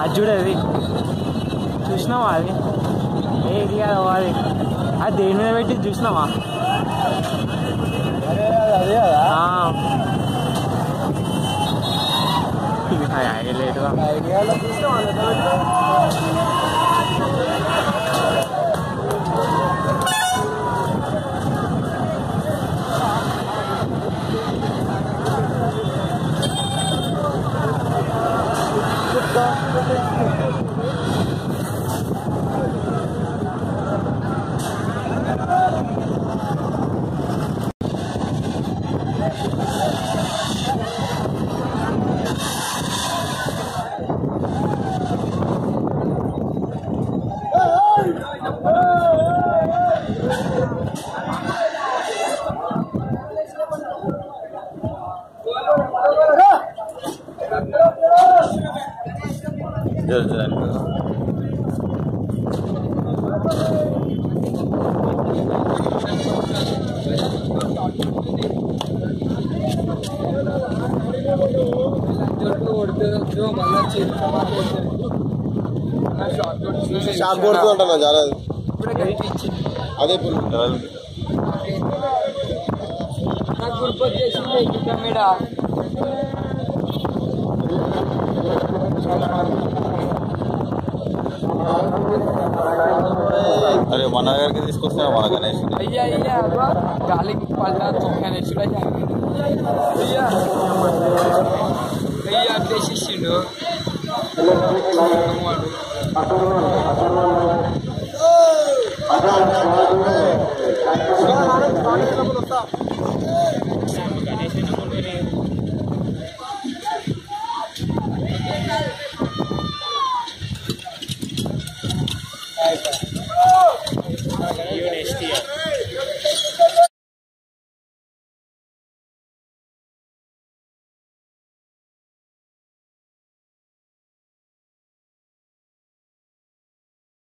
అది చూడది చూసినావా అది ఏది కాదు అది అది దేని మీద పెట్టి చూసినావా అదే కదా ఆ. ఇది లేదుగా ఐడియాలో చూస్తాం షాక్ కొడుతుంటా చాలా అదే పుల్ అరే మన దగ్గరికి తీసుకొస్తే మన గణేష్ అయ్యా అయ్యా గాలికి పడ్డా గణేశుడు అయ్యా అయ్యా అయ్యా అభ్యసించిండు నెక్స్ట్ ఇయర్